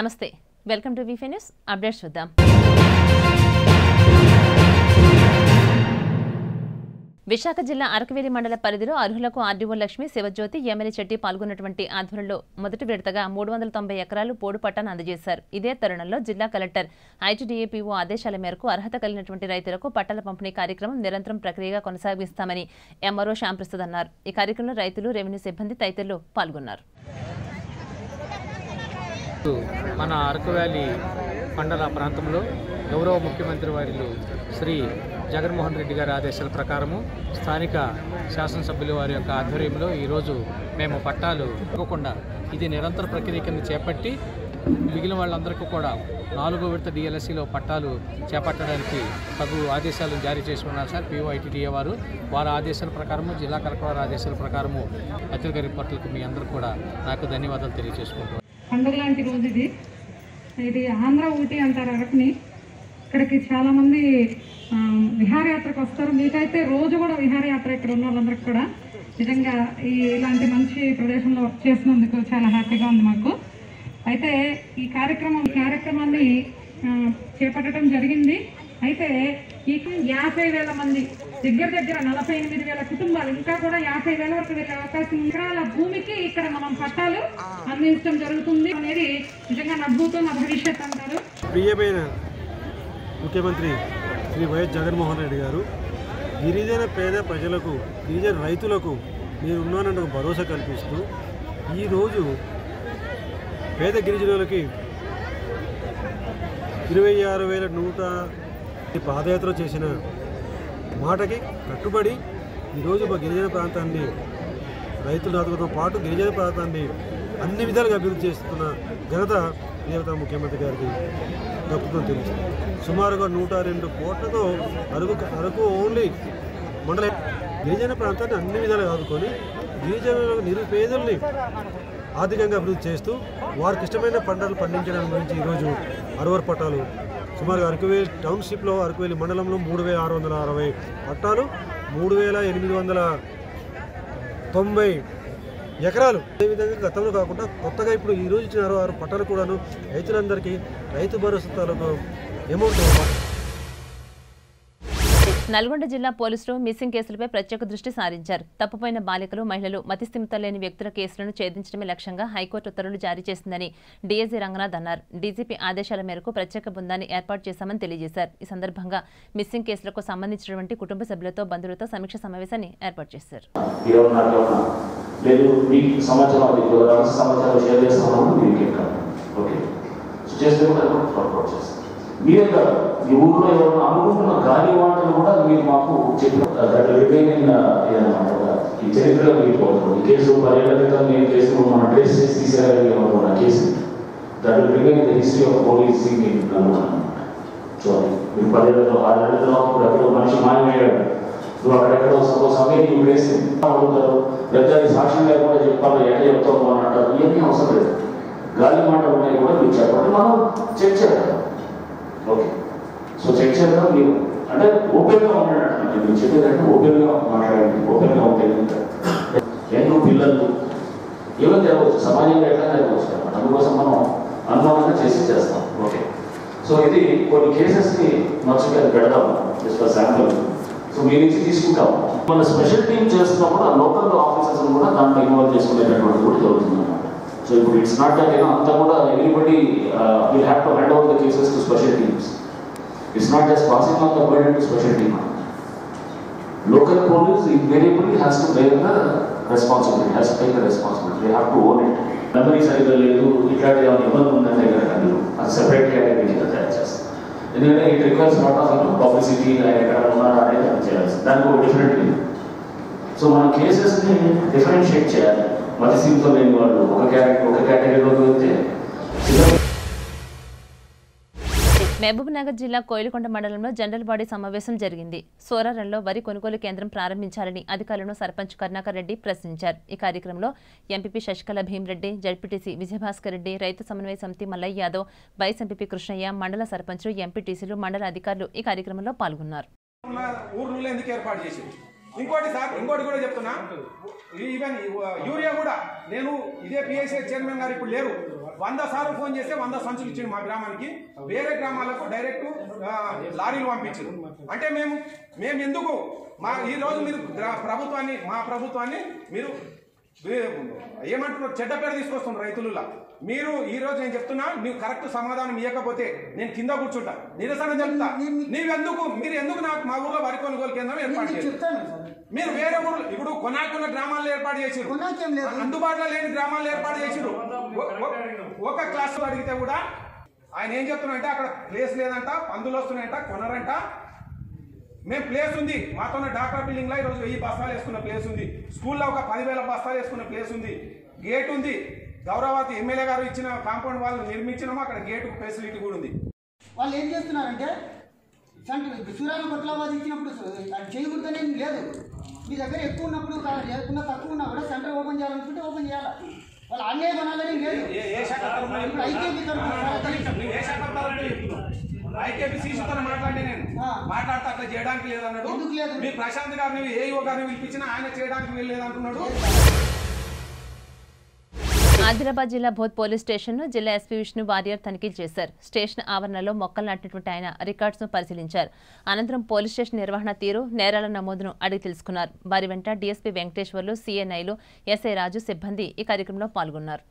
నమస్తే welcome to వీఫీ news updates చూద్దాం విశాఖ జిల్లా అరకవేలి మండల పరిధిలో అర్హులకు ఆర్డీఓ లక్ష్మి శివజ్యోతి ఎమ్మెల్యే చెట్టి పాల్గొన్నటువంటి ఆధ్వర్యంలో మొదటి విడతగా మూడు వందల తొంభై ఎకరాలు పోడు పట్టాను అందజేశారు ఇదే తరుణంలో జిల్లా కలెక్టర్ ఐటీడీఏపీఓ ఆదేశాల మేరకు అర్హత కలిగినటువంటి రైతులకు పట్టాల పంపిణీ కార్యక్రమం నిరంతరం ప్రక్రియగా కొనసాగిస్తామని ఎంఆర్ఓ శ్యాంప్రసాద్ అన్నారు ఈ కార్యక్రమంలో రైతులు రెవెన్యూ సిబ్బంది తదితరులు పాల్గొన్నారు మన అరకు వ్యాలీ మండల ప్రాంతంలో గౌరవ ముఖ్యమంత్రి వారిలు శ్రీ జగన్మోహన్ రెడ్డి గారి ఆదేశాల ప్రకారము స్థానిక శాసనసభ్యుల వారి యొక్క ఆధ్వర్యంలో ఈరోజు మేము పట్టాలు ఇవ్వకుండా ఇది నిరంతర ప్రక్రియ కింద చేపట్టి మిగిలిన వాళ్ళందరికీ కూడా నాలుగో విడత డిఎల్ఎస్సిలో పట్టాలు చేపట్టడానికి తగు ఆదేశాలు జారీ చేసి ఉన్నారు సార్ పిఓఐటీడీఏ వారు వారి ఆదేశాల ప్రకారము జిల్లా కలెక్టర్ వారి ఆదేశాల ప్రకారము పత్రికా రిపోర్టులకు మీ అందరూ కూడా నాకు ధన్యవాదాలు తెలియజేసుకుంటున్నాను పండుగ లాంటి రోజు ఇది ఇది ఆంధ్ర ఊటీ అంటారు అరకుని ఇక్కడికి చాలామంది ఆ, విహారయాత్రకు వస్తారు మీకైతే రోజు కూడా విహారయాత్ర ఇక్కడ ఉన్న వాళ్ళందరికీ కూడా నిజంగా ఈ ఇలాంటి మంచి ప్రదేశంలో వర్క్ చేసినందుకు చాలా హ్యాపీగా ఉంది మాకు అయితే ఈ కార్యక్రమం ఈ కార్యక్రమాన్ని ఆ, చేపట్టడం జరిగింది అయితే ఈ యాభై వేల మంది దగ్గర దగ్గర నలభై ఎనిమిది వేల కుటుంబాలు ఇంకా కూడా యాభై వేల వరకు వెళ్ళే అవకాశం ఉంది. ఎకరాల భూమికి ఇక్కడ మనం పట్టాలు అందించడం జరుగుతుంది అనేది నిజంగా నా భూతో నా భవిష్యత్ అంటారు ప్రియమైన ముఖ్యమంత్రి శ్రీ వైఎస్ జగన్మోహన్ రెడ్డి గారు గిరిజన పేద ప్రజలకు గిరిజన రైతులకు నేను ఉన్నానంటే ఒక భరోసా కల్పిస్తూ ఈరోజు పేద గిరిజనులకి ఇరవై ఆరు వేల నూట పాదయాత్ర చేసిన మాటకి కట్టుబడి ఈరోజు మా గిరిజన ప్రాంతాన్ని రైతుల ఆదుకోవడంతో పాటు గిరిజన ప్రాంతాన్ని అన్ని విధాలుగా అభివృద్ధి చేస్తున్న ఘనత దేవత ముఖ్యమంత్రి గారికి దక్కుతుందని తెలుస్తుంది సుమారుగా నూట రెండు కోట్లతో అరకు అరకు ఓన్లీ మండల గిరిజన ప్రాంతాన్ని అన్ని విధాలుగా ఆదుకొని గిరిజనుల నిరుపేదల్ని ఆర్థికంగా అభివృద్ధి చేస్తూ వారికి ఇష్టమైన పంటలు పండించడం గురించి ఈరోజు అరవర్ పట్టాలు సుమారు అరకువేలి టౌన్షిప్లో అరకువేలి మండలంలో మూడు వేల ఆరు వందల అరవై పట్టాలు మూడు వేల ఎనిమిది వందల తొంభై ఎకరాలు అదేవిధంగా గతంలో కాకుండా కొత్తగా ఇప్పుడు ఈ రోజు ఇచ్చిన ఆరు పట్టాలు కూడాను రైతులందరికీ రైతు భరోసా తాలూకు అమౌంట్ నల్గొండ జిల్లా పోలీసులు మిస్సింగ్ కేసులపై ప్రత్యేక దృష్టి సారించారు తప్పుపోయిన బాలికలు మహిళలు మతిస్థిమితం లేని వ్యక్తుల కేసులను ఛేదించడమే లక్ష్యంగా హైకోర్టు ఉత్తర్వులు జారీ చేసిందని డీఎస్సీ రంగనాథ్ అన్నారు డీజీపీ ఆదేశాల మేరకు ప్రత్యేక బృందాన్ని ఏర్పాటు చేశామని తెలియజేశారు ఈ సందర్భంగా మిస్సింగ్ కేసులకు సంబంధించినటువంటి కుటుంబ సభ్యులతో బంధువులతో సమీక్ష సమావేశాన్ని ఏర్పాటు చేశారు ఎవరు నాకు ఏమన్నా లేదు మీకు సమాచారం అది రహస్య సమాచారం షేర్ చేస్తామని మీరు ఎక్కడ ఓకే సో చేస్తే కూడా వర్కౌట్ చేస్తాం మీరే కాదు మీ ఊర్లో ఎవరైనా అమ్ముకుంటున్న గాలి వాటలు కూడా మీరు మాకు చెప్పిన దట్ రిమైనింగ్ ఈ చరిత్రలో మిగిలిపోతుంది ఈ కేసు పదేళ్ల క్రితం నేను కేసు మనం ట్రేస్ చేసి తీసేయాలి ఆ case that remain the history of policing in so మీరు పదేళ్లలో ఆరేళ్లలో ఇప్పుడు ఎక్కడో మనిషి మాయమయ్యాడు నువ్వు అక్కడెక్కడో సపోజ్ అవే నీవు వేసి అడుగుతారు లేదా అది సాక్ష్యం లేకుండా చెప్పాలి ఎట్లా చెప్తావు అని అంటారు ఇవన్నీ అవసరం లేదు గాలి మాటలు ఉన్నాయి కూడా మీరు చెప్పండి మనం చెక్ చేద్దాం ఓకే సో చెక్ చేద్దాం మీరు అంటే ఓపెన్గా ఉండడం మీరు చెప్పేదంటే ఓపెన్గా మాట్లాడండి ఓపెన్గా ఉంటే ఎన్నో పిల్లలు ఏమో జరగవచ్చు సమాజంలో ఎట్లా జరగవచ్చు అనమాట అందుకోసం మనం అనుమానంగా చేసి చేస్తాం ఓకే సో ఇది కొన్ని కేసెస్ని మర్చిపోయి పెడదాం జస్ట్ ఫర్ శాంపుల్ సో మీ నుంచి తీసుకుంటాం మన స్పెషల్ టీమ్ చేస్తున్నప్పుడు ఆ లోకల్ ఆఫీసర్స్ కూడా దాంట్లో ఇన్వాల్వ్ చేసుకునేటటువంటి కూడా జరుగుతుంది అనమాట సో ఇప్పుడు ఇట్స్ నాట్ దట్ యూనో అంతా కూడా everybody will have to hand over the cases to special teams it's not just passing on the burden to special team local police invariably has to bear the responsibility, has to take the responsibility. They have to own it. Memory సరిగ్గా లేదు ఇట్లాంటి ఏమైనా ఇబ్బంది ఉందంటే కనుక మీరు అది separate category కింద తయారు చేస్తారు ఎందుకంటే it requires lot of you know publicity ఆయన ఎక్కడ ఉన్నారా అనేది అది చేయాల్సి దానికి ఒక డిఫరెంట్ సో మన కేసెస్ని డిఫరెన్షియేట్ చేయాలి మతి సీమ్తో లేని వాళ్ళు ఒక కేటగిరీ ఒక కేటగిరీలోకి వెళ్తే మహబూబ్నగర్ జిల్లా కోయిలకొండ మండలంలో జనరల్ బాడీ సమావేశం జరిగింది సోరారంలో వరి కొనుగోలు కేంద్రం ప్రారంభించాలని అధికారులను సర్పంచ్ కరుణాకర్ రెడ్డి ప్రశ్నించారు ఈ కార్యక్రమంలో ఎంపీపీ శశికళ భీమరెడ్డి జడ్పీటీసీ విజయభాస్కర్ రెడ్డి రైతు సమన్వయ సమితి మల్లయ్య యాదవ్ వైస్ ఎంపీపీ కృష్ణయ్య మండల సర్పంచులు ఎంపీటీసీలు మండల అధికారులు ఈ కార్యక్రమంలో పాల్గొన్నారు ఉన్న ఊర్లలో ఎందుకు ఏర్పాటు చేసింది ఇంకోటి సార్ ఇంకోటి కూడా చెప్తున్నా ఈవెన్ యూరియా కూడా నేను ఇదే పిఎస్ఏ చైర్మన్ గారు ఇప్పుడు లేరు వంద సార్లు ఫోన్ చేస్తే వంద సంచులు ఇచ్చిండు మా గ్రామానికి వేరే గ్రామాలకు డైరెక్ట్ ఆ, లారీలు పంపించారు అంటే మేము మేము ఎందుకు మా ఈ రోజు మీరు గ్రా- ప్రభుత్వాన్ని మా ప్రభుత్వాన్ని మీరు వే- ఏమంటున్నారు చెడ్డ పేరు తీసుకొస్తున్నారు రైతులలో మీరు ఈ రోజు నేను చెప్తున్నా నువ్వు కరెక్ట్ సమాధానం ఇవ్వకపోతే నేను కింద కూర్చుంటా నిరసన చెప్తా నీవెందుకు మీరు ఎందుకు నాకు మా ఊర్లో వరి కొనుగోలు కేంద్రం ఏర్పాటు చేయాలి చెప్తాను సార్ మీరు వేరే ఊర్లు ఇప్పుడు కొనాకున్న గ్రామాల్లో ఏర్పాటు చేసిరు కొనాకేం లేదు. అందుబాటులో లేని గ్రామాల్లో ఏర్పాటు చేసిరు ఒ- ఒ- ఒక క్లాస్ అడిగితే కూడా ఆయన ఏం చెప్తున్నారంటే అక్కడ ప్లేస్ లేదంట పందులు వస్తున్నాయంట కొనరంట మేము ప్లేస్ ఉంది మాతో డాక్టర్ బిల్డింగ్ లో ఈరోజు వెయ్యి బస్తాలు వేసుకున్న ప్లేస్ ఉంది స్కూల్లో ఒక పదివేల బస్తాలు వేసుకున్న ప్లేస్ ఉంది గేట్ ఉంది గౌరవాతి ఎమ్మెల్యే గారు ఇచ్చిన కాంపౌండ్ వాళ్ళు నిర్మించినాము అక్కడ గేట్ ఫెసిలిటీ కూడా ఉంది వాళ్ళు ఏం చేస్తున్నారంటే సంటి సూర్యాన్ని కొట్లాబాద్ ఇచ్చినప్పుడు అది చేయకూడదని ఏం లేదు మీ దగ్గర ఎక్కువ ఉన్నప్పుడు కా- లేకున్నా తక్కువ ఉన్నా కూడా సెంటర్ ఓపెన్ చేయాలనుకుంటే ఓపెన్ చేయాలి వాళ్ళు అన్నే కొనాలని లేదు ఏ- ఏ శాఖ తరపున ఇప్పుడు ఐకేపీ తరపున నువ్వు ఏ శాఖ తరపున చెప్తున్నావు? ఐకేపీ సీసీతో మాట్లాడి నేను ఆ. మాట్లాడితే అట్లా చేయడానికి లేదన్నాడు ఎందుకు లేదు? మీ ప్రశాంత్ గారిని ఏఈఓ గారిని పిలిపించినా ఆయన చేయడానికి వీలు లేదంటున్నాడు ఆదిలాబాద్ జిల్లా బోధ్ పోలీస్ స్టేషన్ను జిల్లా ఎస్పీ విష్ణు వారియర్ తనిఖీ చేశారు స్టేషన్ ఆవరణలో మొక్కలు నాటినటువంటి ఆయన రికార్డ్స్ ను పరిశీలించారు అనంతరం పోలీస్ స్టేషన్ నిర్వహణ తీరు నేరాల నమోదును అడిగి తెలుసుకున్నారు వారి వెంట డీఎస్పీ వెంకటేశ్వర్లు సీఎన్ఐలు ఎస్ఐ రాజు సిబ్బంది ఈ కార్యక్రమంలో పాల్గొన్నారు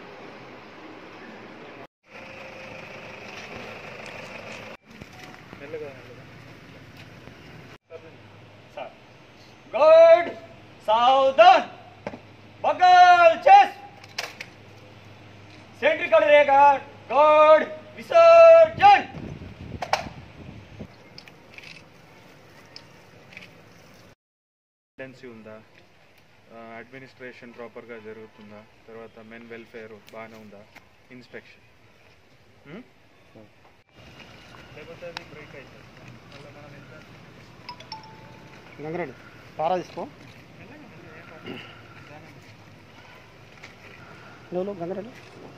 गुड सावधान बगल चेस्ट सेंट्री कर देगा गुड विसर्जन టెన్సీ ఉందా అడ్మినిస్ట్రేషన్ ప్రాపర్గా జరుగుతుందా తర్వాత మెన్ వెల్ఫేర్ బాగానే ఉందా ఇన్స్పెక్షన్ లేకపోతే అది బ్రేక్ అవుతుంది మళ్ళీ మనం ఎంత గంగరెడ్డి పారా తీసుకో నువ్వు గంగరెడ్డి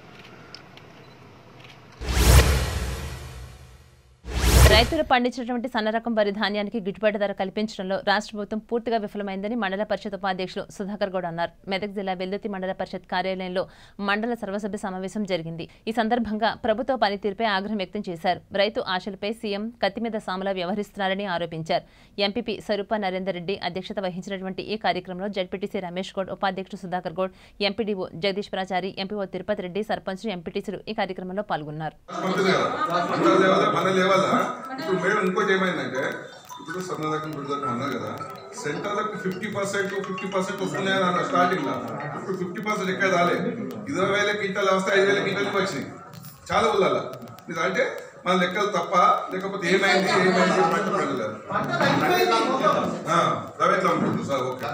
రైతులు పండించినటువంటి సన్న రకం వరి ధాన్యానికి గిట్టుబాటు ధర కల్పించడంలో రాష్ట్ర ప్రభుత్వం పూర్తిగా విఫలమైందని మండల పరిషత్ ఉపాధ్యక్షులు సుధాకర్ గౌడ్ అన్నారు మెదక్ జిల్లా వెల్లుతి మండల పరిషత్ కార్యాలయంలో మండల సర్వసభ్య సమావేశం జరిగింది ఈ సందర్భంగా ప్రభుత్వ పనితీరుపై ఆగ్రహం వ్యక్తం చేశారు రైతు ఆశలపై సీఎం కత్తి మీద సామలా వ్యవహరిస్తున్నారని ఆరోపించారు ఎంపీపీ స్వరూప నరేందర్ రెడ్డి అధ్యక్షత వహించినటువంటి ఈ కార్యక్రమంలో జడ్పీటీసీ రమేష్ గౌడ్ ఉపాధ్యక్షుడు సుధాకర్ గౌడ్ ఎంపీడీఓ జగదీష్ ప్రాచారి ఎంపీఓ తిరుపతి రెడ్డి సర్పంచ్ ఎంపీటీసీలు ఈ కార్యక్రమంలో పాల్గొన్నారు పంపింది కదా మన లేవాలా మన లేవాలా ఇప్పుడు మేడం ఇంకోటి ఏమైందంటే ఇప్పుడు సన్నదకం గుడిదకం అన్నారు కదా సెంటర్లకు ఫిఫ్టీ పర్సెంట్ ఫిఫ్టీ పర్సెంట్ వస్తున్నాయని అన్న స్టార్టింగ్ లో ఇప్పుడు ఫిఫ్టీ పర్సెంట్ ఎక్కడ రాలే ఇరవై వేల క్వింటాలు వస్తే ఐదు వేల క్వింటాలు వచ్చినాయి చాలా ఊళ్ళల్లో ఇది అంటే మన లెక్కలు తప్ప లేకపోతే ఏమైంది ఏమైంది ఏమైంది ప్రజలు ప్రైవేట్ లో ఉంటుంది సార్ ఓకే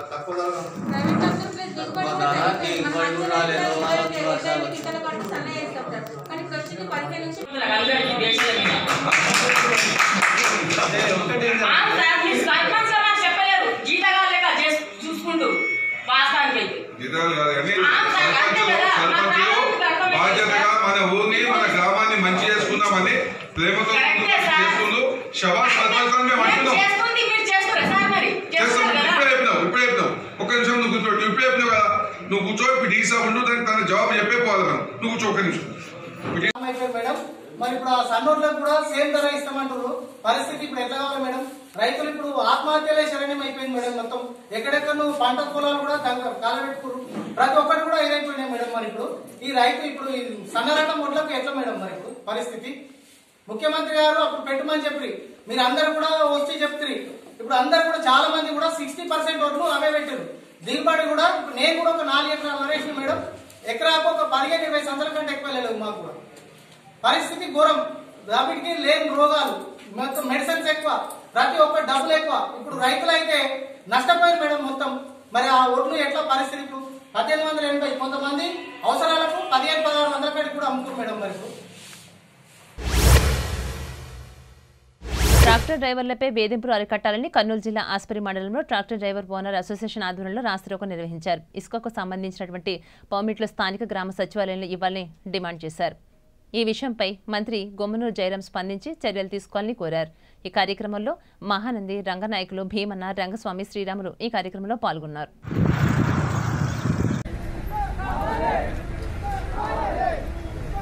నిజాలు కాదు కానీ సర్పంచులు సర్పంచులు బాధ్యతగా మన ఊరిని మన గ్రామాన్ని మంచి చేసుకుందామని ప్రేమతో చేసుకుంటూ శవాస్ సర్పంచ్ అని మేము అంటున్నాం చేస్తాం ఇప్పుడే చెప్పినావు ఇప్పుడే చెప్పినావు ఒక్క నిమిషం నువ్వు కూర్చో నువ్వు ఇప్పుడే చెప్పినావు కదా నువ్వు కూర్చో ఇప్పుడు డీసా ఉండు దానికి తన జవాబు చెప్పే పోవాలి మనం నువ్వు కూర్చో ఒక్క నిమిషం అయిపోయింది మేడం మరి ఇప్పుడు ఆ సన్నోట్లకు కూడా సేమ్ ధర ఇస్తామంటారు పరిస్థితి ఇప్పుడు ఎట్లా కావాలి మేడం రైతులు ఇప్పుడు ఆత్మహత్యలే శరణ్యం అయిపోయింది మేడం మొత్తం ఎక్కడెక్కడ నువ్వు పంట పొలాలు కూడా కాలబెట్టుకురు ప్రతి ఒక్కటి కూడా ఇదైపోయినాయి మేడం మరి ఇప్పుడు ఈ రైతు ఇప్పుడు ఈ సన్న రకం ఒడ్లకు ఎట్లా మేడం మరి ఇప్పుడు పరిస్థితి ముఖ్యమంత్రి గారు అప్పుడు పెట్టమని చెప్పి మీరు అందరు కూడా వచ్చి చెప్తారు ఇప్పుడు అందరు కూడా చాలా మంది కూడా సిక్స్టీ పర్సెంట్ వరకు అవే పెట్టారు దిగుబడి కూడా ఇప్పుడు నేను కూడా ఒక నాలుగు ఎకరాలు వరేసిన మేడం ఎకరాకు ఒక పదిహేను ఇరవై సంవత్సరాల కంటే ఎక్కువ వెళ్ళలేదు మాకు కూడా పరిస్థితి ఘోరం రాబిడ్కి లేని రోగాలు మొత్తం మెడిసిన్స్ ఎక్కువ ప్రతి ఒక్క డబ్బులు ఎక్కువ ఇప్పుడు రైతులు అయితే నష్టపోయారు మేడం మొత్తం మరి ఆ ఒడ్లు ఎట్లా పరిస్థితి ఇప్పుడు పద్దెనిమిది వందల ఎనభై కొంతమంది అవసరాలకు పదిహేను పదహారు వందల కాడికి కూడా అమ్ముతారు మేడం మరి ఇప్పుడు ట్రాక్టర్ డ్రైవర్లపై వేధింపులు అరికట్టాలని కర్నూలు జిల్లా ఆస్పరి మండలంలో ట్రాక్టర్ డ్రైవర్ ఓనర్ అసోసియేషన్ ఆధ్వర్యంలో రాస్తిరోకో నిర్వహించారు ఇసుకకు సంబంధించినటువంటి పర్మిట్లు స్థానిక గ్రామ సచివాలయంలో ఇవ్వాలని డిమాండ్ చేశారు ఈ విషయంపై మంత్రి గొమ్మనూరు జయరాం స్పందించి చర్యలు తీసుకోవాలని కోరారు ఈ కార్యక్రమంలో మహానంది రంగనాయకులు భీమన్న రంగస్వామి శ్రీరాములు ఈ కార్యక్రమంలో పాల్గొన్నారు ¡Vamos!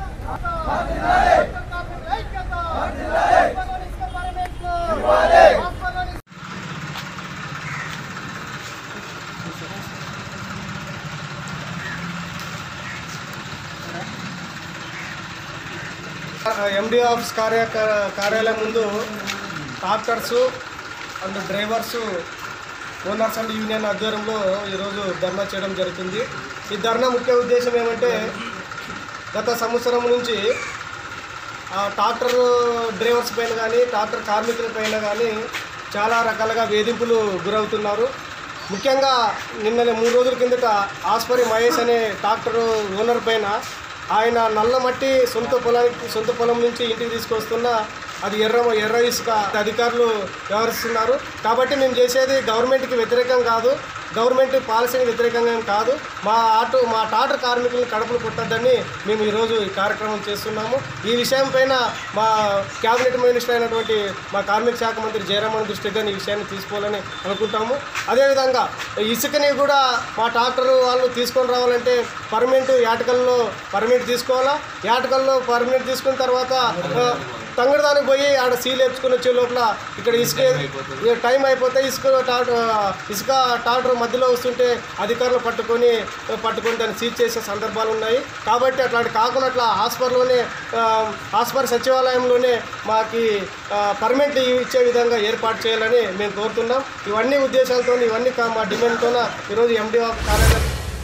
ఎండి ఆఫీస్ కార్య కార్యాలయం ముందు doctors and drivers owners and union ఆధ్వర్యంలో ఈరోజు ధర్నా చేయడం జరుగుతుంది ఈ ధర్నా ముఖ్య ఉద్దేశం ఏమంటే గత సంవత్సరం నుంచి ఆ ట్రాక్టర్ డ్రైవర్స్ పైన కానీ ట్రాక్టర్ కార్మికుల పైన కానీ చాలా రకాలుగా వేధింపులు గురవుతున్నారు ముఖ్యంగా నిన్న మూడు రోజుల కిందట ఆస్పరి మహేష్ అనే ట్రాక్టర్ ఓనర్ పైన ఆయన నల్ల మట్టి సొంత పొలానికి సొంత పొలం నుంచి ఇంటికి తీసుకొస్తున్న అది ఎర్ర ఎర్ర ఇసుక అధికారులు వ్యవహరిస్తున్నారు కాబట్టి మేము చేసేది గవర్నమెంట్కి వ్యతిరేకం కాదు గవర్నమెంట్ పాలసీకి వ్యతిరేకంగా ఏం కాదు మా ఆటో మా టాటర్ కార్మికులను కడుపులు పుట్టద్దని మేము ఈరోజు ఈ కార్యక్రమం చేస్తున్నాము ఈ విషయం పైన మా క్యాబినెట్ మినిస్టర్ అయినటువంటి మా కార్మిక శాఖ మంత్రి జయరామన్ దృష్టికి కానీ ఈ విషయాన్ని తీసుకోవాలని అనుకుంటాము అదేవిధంగా ఇసుకని కూడా మా ట్రాక్టర్ వాళ్ళు తీసుకొని రావాలంటే పర్మనెంట్ యాటకల్లో పర్మిట్ తీసుకోవాలా యాటకల్లో పర్మిట్ తీసుకున్న తర్వాత ఆ, తంగడదానికి పోయి ఆడ సీల్ వేసుకుని వచ్చే లోపల ఇక్కడ ఇసుక ఇక టైం అయిపోతే ఇసుక టాటర్ ఇసుక టాటర్ మధ్యలో వస్తుంటే అధికారులు పట్టుకొని పట్టుకొని దాన్ని సీజ్ చేసే సందర్భాలు ఉన్నాయి కాబట్టి అట్లాంటి కాకుండా అట్లా హాస్పిటల్లోనే హాస్పిటల్ సచివాలయంలోనే మాకి పర్మిట్ ఇచ్చే విధంగా ఏర్పాటు చేయాలని మేము కోరుతున్నాం ఇవన్నీ ఉద్దేశాలతో ఇవన్నీ కా- మా డిమాండ్తో ఈరోజు ఎండి కార్యాలయం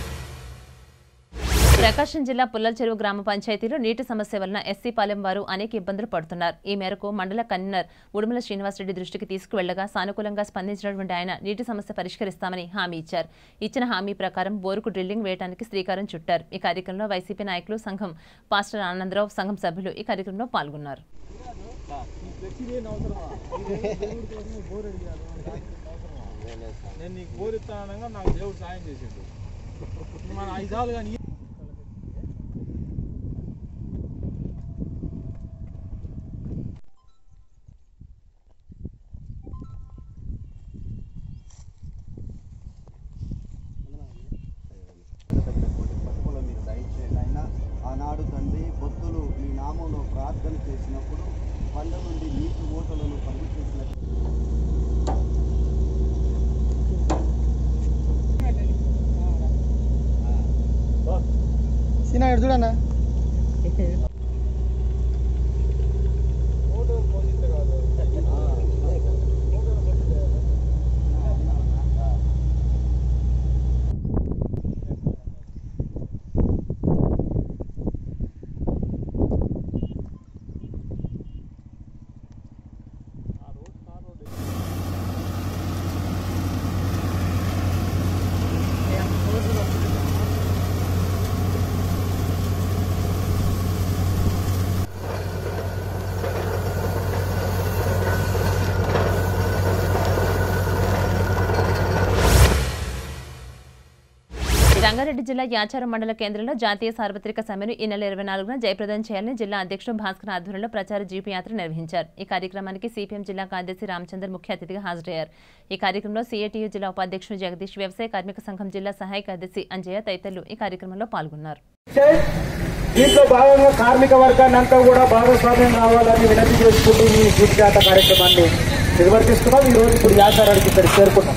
ప్రకాశం జిల్లా పుల్లల చెరువు గ్రామ పంచాయతీలో నీటి సమస్య వలన ఎస్సీ పాలెం వారు అనేక ఇబ్బందులు పడుతున్నారు ఈ మేరకు మండల కన్వీనర్ ఉడుమల శ్రీనివాసరెడ్డి దృష్టికి తీసుకువెళ్లగా సానుకూలంగా స్పందించినటువంటి ఆయన నీటి సమస్య పరిష్కరిస్తామని హామీ ఇచ్చారు ఇచ్చిన హామీ ప్రకారం బోరుకు డ్రిల్లింగ్ వేయడానికి శ్రీకారం చుట్టారు ఈ కార్యక్రమంలో వైసీపీ నాయకులు సంఘం పాస్టర్ ఆనందరావు సంఘం సభ్యులు ఈ కార్యక్రమంలో పాల్గొన్నారు నేను నీకు బోరిస్తానగా నాకు దేవుడు సాయం చేసిండు మన ఐదాలు కానీ పట్టుకుల మీరు దయచేయండి ఆయన ఆనాడు తండ్రి భక్తులు మీ నామంలో ప్రార్థన చేసినప్పుడు పండ నుండి నీటి ఓటలను పంపించేసినట్టు సీనా చూడన్నా రంగారెడ్డి జిల్లా యాచారం మండల కేంద్రంలో జాతీయ సార్వత్రిక సమ్మెను ఈ నెల ఇరవై నాలుగున జయప్రదం చేయాలని జిల్లా అధ్యక్షుడు భాస్కర్ ఆధ్వర్యంలో ప్రచార జీపు యాత్ర నిర్వహించారు ఈ కార్యక్రమానికి సిపిఎం జిల్లా కార్యదర్శి రామచందర్ ముఖ్య అతిథిగా హాజరయ్యారు ఈ కార్యక్రమంలో సిఐటియు జిల్లా ఉపాధ్యక్షుడు జగదీష్ వ్యవసాయ కార్మిక సంఘం జిల్లా సహాయ కార్యదర్శి అంజయ్య తదితరులు ఈ కార్యక్రమంలో పాల్గొన్నారు దీంట్లో భాగంగా కార్మిక వర్గాన్ని అంతా కూడా భాగస్వామ్యం రావాలని వినతి చేసుకుంటూ ఈ జీవితాట కార్యక్రమాన్ని నిర్వర్తిస్తున్నాం ఈ రోజు ఇప్పుడు యాచారానికి ఇక్కడ చేరుకున్నాం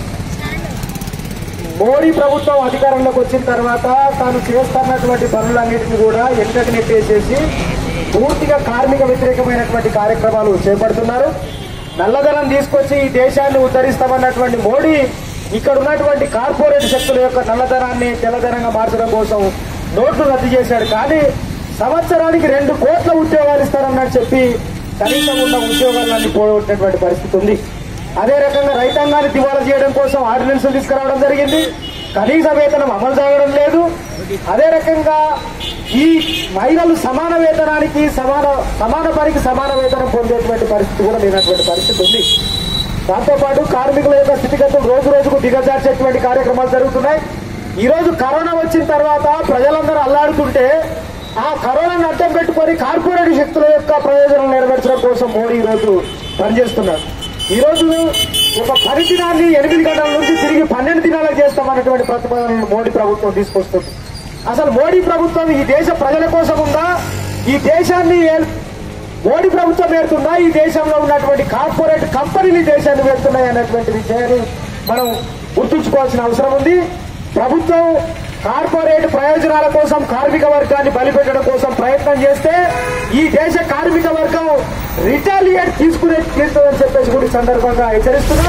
మోడీ ప్రభుత్వం అధికారంలోకి వచ్చిన తర్వాత తాను చేస్తున్నటువంటి పనులన్నింటినీ కూడా ఎంతకు నెట్టేసేసి పూర్తిగా కార్మిక వ్యతిరేకమైనటువంటి కార్యక్రమాలు చేపడుతున్నారు నల్లధనం తీసుకొచ్చి ఈ దేశాన్ని ఉద్ధరిస్తామన్నటువంటి మోడీ ఇక్కడ ఉన్నటువంటి కార్పొరేట్ శక్తుల యొక్క నల్లధనాన్ని తెల్లధనంగా మార్చడం కోసం నోట్లు రద్దు చేశాడు కానీ సంవత్సరానికి రెండు కోట్ల ఉద్యోగాలు ఇస్తారన్నట్టు చెప్పి కనీసం ఉన్న ఉద్యోగాలన్నీ పోగొట్టినటువంటి పరిస్థితి ఉంది అదే రకంగా రైతాంగాన్ని దివాలా చేయడం కోసం ఆర్డినెన్సులు తీసుకురావడం జరిగింది కనీస వేతనం అమలు జరగడం లేదు అదే రకంగా ఈ మహిళలు సమాన వేతనానికి సమాన సమాన పనికి సమాన వేతనం పొందేటువంటి పరిస్థితి కూడా లేనటువంటి పరిస్థితి ఉంది దాంతోపాటు కార్మికుల యొక్క స్థితిగతులు రోజు రోజుకు దిగజార్చేటువంటి కార్యక్రమాలు జరుగుతున్నాయి ఈ రోజు కరోనా వచ్చిన తర్వాత ప్రజలందరూ అల్లాడుతుంటే ఆ కరోనాను అడ్డం పెట్టుకొని కార్పొరేట్ శక్తుల యొక్క ప్రయోజనం నెరవేర్చడం కోసం మోడీ ఈ రోజు పనిచేస్తున్నారు ఈ రోజు ఒక పది దినాన్ని ఎనిమిది గంటల నుంచి తిరిగి పన్నెండు దినాలకు చేస్తామన్నటువంటి ప్రతిపాదనను మోడీ ప్రభుత్వం తీసుకొస్తుంది అసలు మోడీ ప్రభుత్వం ఈ దేశ ప్రజల కోసం ఉందా ఈ దేశాన్ని ఏల్- మోడీ ప్రభుత్వం ఏరుతుందా ఈ దేశంలో ఉన్నటువంటి కార్పొరేట్ కంపెనీలు ఈ దేశాన్ని వెళ్తున్నాయి అన్నటువంటి విషయాన్ని మనం గుర్తుంచుకోవాల్సిన అవసరం ఉంది ప్రభుత్వం కార్పొరేట్ ప్రయోజనాల కోసం కార్మిక వర్గాన్ని బలిపెట్టడం కోసం ప్రయత్నం చేస్తే ఈ దేశ కార్మిక వర్గం రిటాలియేట్ తీసుకునే తీరుతుందని చెప్పేసి కూడా ఈ సందర్భంగా హెచ్చరిస్తున్నాం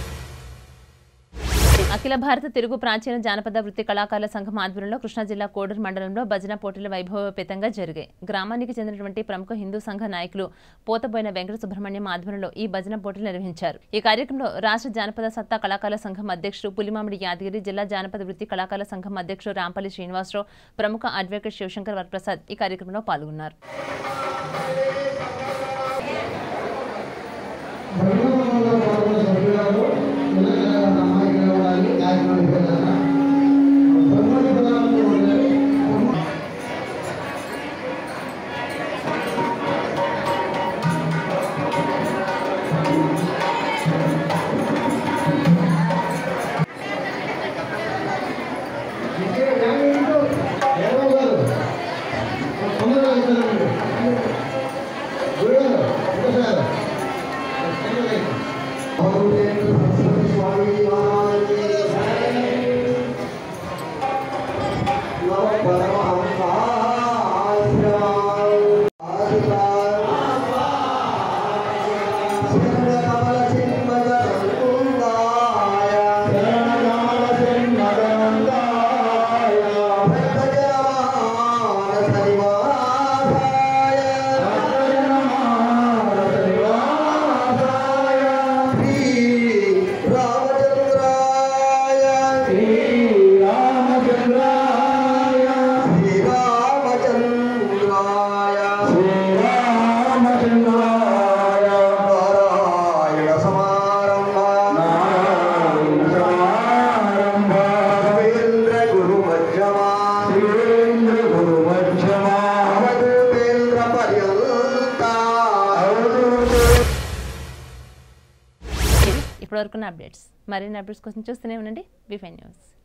అఖిల భారత తెలుగు ప్రాచీన జానపద వృత్తి కళాకారుల సంఘం ఆధ్వర్యంలో కృష్ణా జిల్లా కోడూరు మండలంలో భజన పోటీలు వైభవపేతంగా జరిగాయి గ్రామానికి చెందినటువంటి ప్రముఖ హిందూ సంఘ నాయకులు పోతబోయిన వెంకట సుబ్రహ్మణ్యం ఆధ్వర్యంలో ఈ భజన పోటీలు నిర్వహించారు ఈ కార్యక్రమంలో రాష్ట్ర జానపద సత్తా కళాకారుల సంఘం అధ్యక్షుడు పులిమామిడి యాదగిరి జిల్లా జానపద వృత్తి కళాకారుల సంఘం అధ్యక్షుడు రాంపల్లి శ్రీనివాసరావు ప్రముఖ అడ్వకేట్ శివశంకర్ వరప్రసాద్ ఈ కార్యక్రమంలో పాల్గొన్నారు ఇప్పటివరకు అప్డేట్స్ మరిన్ని అప్డేట్స్ కోసం చూస్తూనే ఉండండి బీఫై న్యూస్